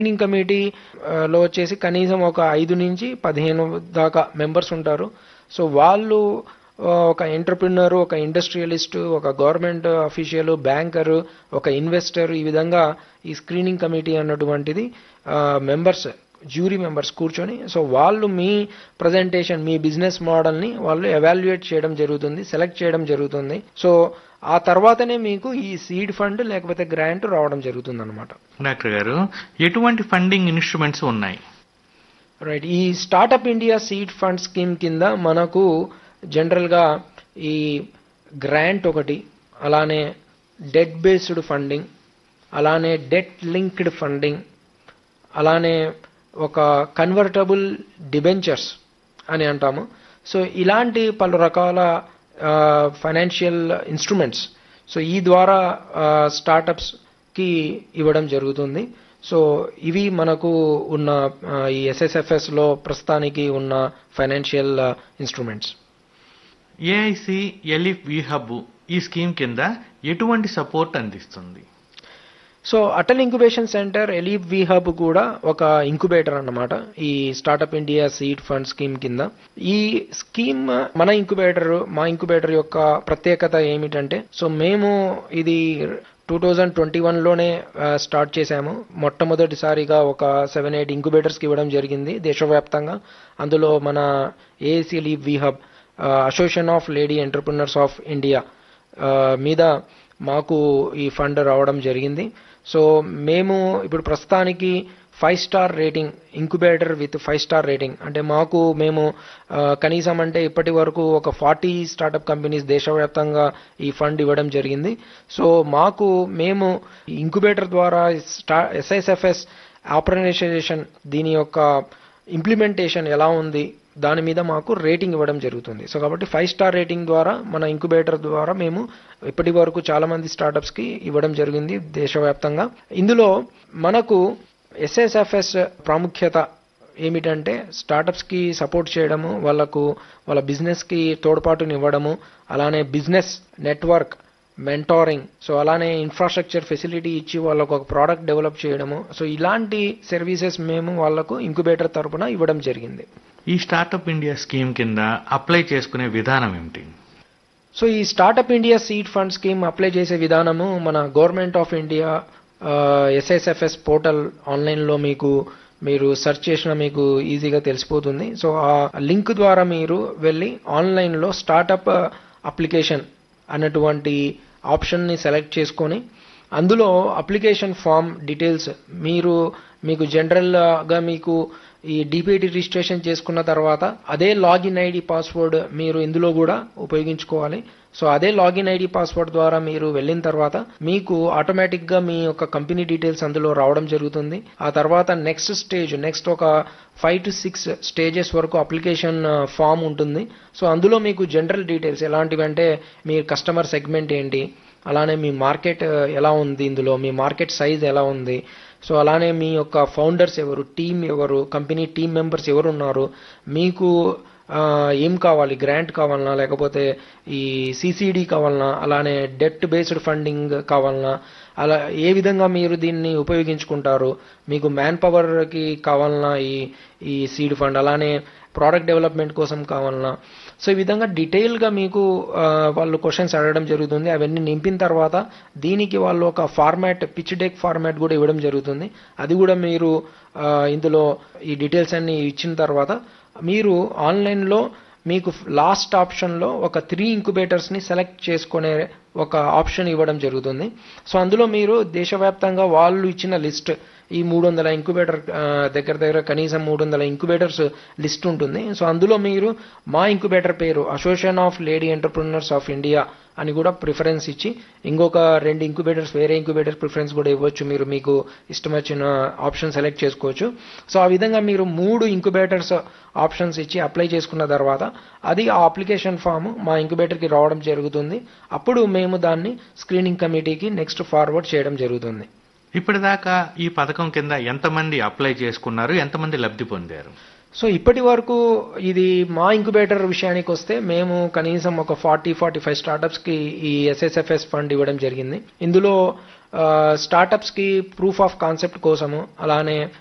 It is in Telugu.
స్క్రీనింగ్ కమిటీ ఆ, లో వచ్చేసి కనీసం ఒక ఐదు నుంచి పదిహేను దాకా మెంబర్స్ ఉంటారు సో వాళ్ళు ఆ, ఒక ఎంటర్ప్రినర్ ఒక ఇండస్ట్రియలిస్ట్ ఒక గవర్నమెంట్ అఫీషియల్ బ్యాంకర్ ఒక ఇన్వెస్టర్ ఈ విధంగా ఈ స్క్రీనింగ్ కమిటీ అన్నటువంటిది మెంబర్స్ జ్యూరీ మెంబర్స్ కూర్చొని సో వాళ్ళు మీ ప్రజెంటేషన్ మీ బిజినెస్ మోడల్ని వాళ్ళు ఎవాల్యుయేట్ చేయడం జరుగుతుంది సెలెక్ట్ చేయడం జరుగుతుంది సో ఆ తర్వాతనే మీకు ఈ సీడ్ ఫండ్ లేకపోతే గ్రాంట్ రావడం జరుగుతుంది అనమాట డాక్టర్ గారు ఎటువంటి ఫండింగ్ ఇన్స్ట్రుమెంట్స్ ఉన్నాయి రైట్ ఈ startup India seed fund scheme కింద మనకు జనరల్గా ఈ గ్రాంట్ ఒకటి అలానే డెట్ బేస్డ్ ఫండింగ్ అలానే డెట్ లింక్డ్ ఫండింగ్ అలానే ఒక కన్వర్టబుల్ డిబెంచర్స్ అని అంటాము సో ఇలాంటి పలు రకాల ఫైనాన్షియల్ ఇన్స్ట్రుమెంట్స్ సో ఈ ద్వారా స్టార్టప్స్కి ఇవ్వడం జరుగుతుంది సో ఇవి మనకు ఉన్న ఆ, ఈ ఎస్ఎస్ఎఫ్ఎస్లో ప్రస్తుతానికి ఉన్న ఫైనాన్షియల్ ఇన్స్ట్రుమెంట్స్ ఏఐసి ఎలిఫ్ వి హబ్ ఈ స్కీమ్ కింద ఎటువంటి సపోర్ట్ అందిస్తుంది so Atal incubation centre ALEAP వి హబ్ కూడా ఒక ఇంక్యుబేటర్ అన్నమాట ఈ startup India seed fund scheme కింద ఈ స్కీమ్ మన ఇంక్యుబేటర్ మా ఇంక్యుబేటర్ యొక్క ప్రత్యేకత ఏమిటంటే సో మేము ఇది టూ థౌజండ్ ట్వంటీ వన్లోనే స్టార్ట్ చేశాము మొట్టమొదటిసారిగా ఒక సెవెన్ ఎయిట్ ఇంక్యుబేటర్స్కి ఇవ్వడం జరిగింది దేశవ్యాప్తంగా అందులో మన ఏఏసీ లీవ్ వి hub association of lady entrepreneurs of India మీద మాకు ఈ ఫండ్ రావడం జరిగింది సో మేము ఇప్పుడు ప్రస్తుతానికి five star rating incubator with five star rating అంటే మాకు మేము ఆ, కనీసం అంటే ఇప్పటి వరకు ఒక ఫార్టీ స్టార్టప్ కంపెనీస్ దేశవ్యాప్తంగా ఈ ఫండ్ ఇవ్వడం జరిగింది సో మాకు మేము ఇంక్యుబేటర్ ద్వారా స్టా ఎస్ఐఎస్ఎఫ్ఎస్ ఆపరేషనైజేషన్ దీని యొక్క ఇంప్లిమెంటేషన్ ఎలా ఉంది దాని మీద మాకు రేటింగ్ ఇవ్వడం జరుగుతుంది సో కాబట్టి ఫైవ్ స్టార్ రేటింగ్ ద్వారా మన ఇంక్యుబేటర్ ద్వారా మేము ఇప్పటి వరకు చాలా మంది స్టార్టప్స్ కి ఇవ్వడం జరిగింది దేశవ్యాప్తంగా ఇందులో మనకు ఎస్ఎస్ఎఫ్ఎస్ ప్రాముఖ్యత ఏమిటంటే స్టార్టప్స్ కి సపోర్ట్ చేయడము వాళ్ళకు వాళ్ళ బిజినెస్ కి తోడ్పాటునివ్వడము అలానే బిజినెస్ నెట్వర్క్ మెంటారింగ్ సో అలానే ఇన్ఫ్రాస్ట్రక్చర్ ఫెసిలిటీ ఇచ్చి వాళ్ళకు ఒక ప్రోడక్ట్ డెవలప్ చేయడము సో ఇలాంటి సర్వీసెస్ మేము వాళ్ళకు ఇంక్యుబేటర్ తరపున ఇవ్వడం జరిగింది ఈ స్టార్టప్ ఇండియా స్కీమ్ కింద అప్లై చేసుకునే విధానం ఏమిటి సో ఈ startup India seed fund scheme apply చేసే విధానము మన government of India SSFS portal ఆన్లైన్లో మీకు మీరు సెర్చ్ చేసినా మీకు ఈజీగా తెలిసిపోతుంది సో ఆ లింక్ ద్వారా మీరు వెళ్ళి ఆన్లైన్లో స్టార్టప్ అప్లికేషన్ అన్నటువంటి ఆప్షన్ని సెలెక్ట్ చేసుకొని అందులో అప్లికేషన్ ఫామ్ డీటెయిల్స్ మీరు మీకు జనరల్గా మీకు ఈ డిపిఐటి రిజిస్ట్రేషన్ చేసుకున్న తర్వాత అదే లాగిన్ ఐడి పాస్వర్డ్ మీరు ఇందులో కూడా ఉపయోగించుకోవాలి సో అదే లాగిన్ ఐడి పాస్వర్డ్ ద్వారా మీరు వెళ్ళిన తర్వాత మీకు ఆటోమేటిక్గా మీ యొక్క కంపెనీ డీటెయిల్స్ అందులో రావడం జరుగుతుంది ఆ తర్వాత నెక్స్ట్ స్టేజ్ నెక్స్ట్ ఒక ఫైవ్ టు సిక్స్ స్టేజెస్ వరకు అప్లికేషన్ ఫామ్ ఉంటుంది సో అందులో మీకు జనరల్ డీటెయిల్స్ ఎలాంటివంటే మీ కస్టమర్ సెగ్మెంట్ ఏంటి అలానే మీ మార్కెట్ ఎలా ఉంది ఇందులో మీ మార్కెట్ సైజ్ ఎలా ఉంది సో అలానే మీ యొక్క ఫౌండర్స్ ఎవరు టీం ఎవరు కంపెనీ టీం మెంబర్స్ ఎవరు ఉన్నారు మీకు ఆ, ఏం కావాలి గ్రాంట్ కావాలనా లేకపోతే ఈ సిసిడి కావాలనా అలానే డెట్ బేస్డ్ ఫండింగ్ కావాలనా అలా ఏ విధంగా మీరు దీన్ని ఉపయోగించుకుంటారు మీకు మ్యాన్ పవర్కి కావాలనా ఈ ఈ సీడ్ ఫండ్ అలానే ప్రోడక్ట్ డెవలప్మెంట్ కోసం కావాలనా సో ఈ విధంగా డీటెయిల్గా మీకు ఆ, వాళ్ళు క్వశ్చన్స్ అడగడం జరుగుతుంది అవన్నీ నింపిన తర్వాత దీనికి వాళ్ళు ఒక ఫార్మాట్ పిచ్ డెక్ ఫార్మాట్ కూడా ఇవ్వడం జరుగుతుంది అది కూడా మీరు ఆ, ఇందులో ఈ డీటెయిల్స్ అన్ని ఇచ్చిన తర్వాత మీరు ఆన్లైన్లో మీకు లాస్ట్ ఆప్షన్లో ఒక త్రీ ఇంక్యుబేటర్స్ని సెలెక్ట్ చేసుకునే ఒక ఆప్షన్ ఇవ్వడం జరుగుతుంది సో అందులో మీరు దేశవ్యాప్తంగా వాళ్ళు ఇచ్చిన లిస్ట్ ఈ మూడు వందల ఇంక్యుబేటర్ దగ్గర దగ్గర కనీసం మూడు వందల ఇంక్యుబేటర్స్ లిస్ట్ ఉంటుంది సో అందులో మీరు మా ఇంక్యుబేటర్ పేరు association of lady entrepreneurs of India అని కూడా ప్రిఫరెన్స్ ఇచ్చి ఇంకొక రెండు ఇంక్యుబేటర్స్ వేరే ఇంక్యుబేటర్ ప్రిఫరెన్స్ కూడా ఇవ్వచ్చు మీరు మీకు ఇష్టం వచ్చిన ఆప్షన్ సెలెక్ట్ చేసుకోవచ్చు సో ఆ విధంగా మీరు మూడు ఇంక్యుబేటర్స్ ఆప్షన్స్ ఇచ్చి అప్లై చేసుకున్న తర్వాత అది ఆ అప్లికేషన్ ఫామ్ మా ఇంక్యుబేటర్కి రావడం జరుగుతుంది అప్పుడు మేము దాన్ని స్క్రీనింగ్ కమిటీకి నెక్స్ట్ ఫార్వర్డ్ చేయడం జరుగుతుంది ఇప్పటిదాకా ఈ పథకం కింద ఎంతమంది అప్లై చేసుకున్నారు ఎంతమంది లబ్ధి పొందారు సో ఇప్పటి వరకు ఇది మా ఇంక్యుబేటర్ విషయానికి వస్తే మేము కనీసం ఒక ఫార్టీ ఫార్టీ ఫైవ్ స్టార్టప్స్కి ఈ ఎస్ఎస్ఎఫ్ఎస్ ఫండ్ ఇవ్వడం జరిగింది ఇందులో స్టార్టప్స్కి ప్రూఫ్ ఆఫ్ కాన్సెప్ట్ కోసము అలానే